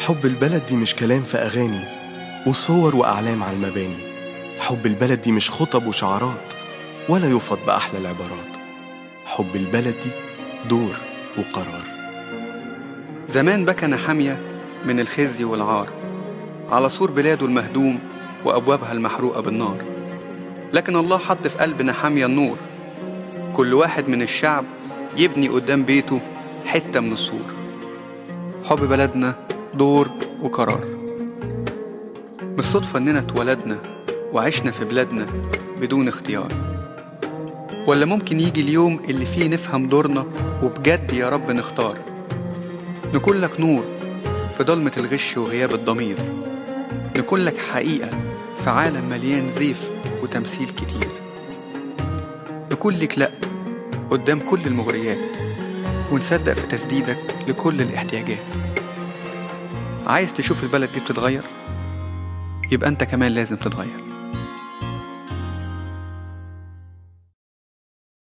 حب البلد دي مش كلام في أغاني وصور وأعلام على المباني حب البلد دي مش خطب وشعارات ولا يفض بأحلى العبارات حب البلد دي دور وقرار زمان بكى نحامية من الخزي والعار على سور بلاده المهدوم وأبوابها المحروقة بالنار لكن الله حط في قلب نحامية النور كل واحد من الشعب يبني قدام بيته حتة من السور حب بلدنا دور وقرار مش صدفة إننا اتولدنا وعشنا في بلادنا بدون اختيار ولا ممكن يجي اليوم اللي فيه نفهم دورنا وبجد يا رب نختار نكون لك نور في ضلمة الغش وغياب الضمير نكون لك حقيقة في عالم مليان زيف وتمثيل كتير نكون لك لأ قدام كل المغريات ونصدق في تسديدك لكل الاحتياجات عايز تشوف البلد دي بتتغير يبقى انت كمان لازم تتغير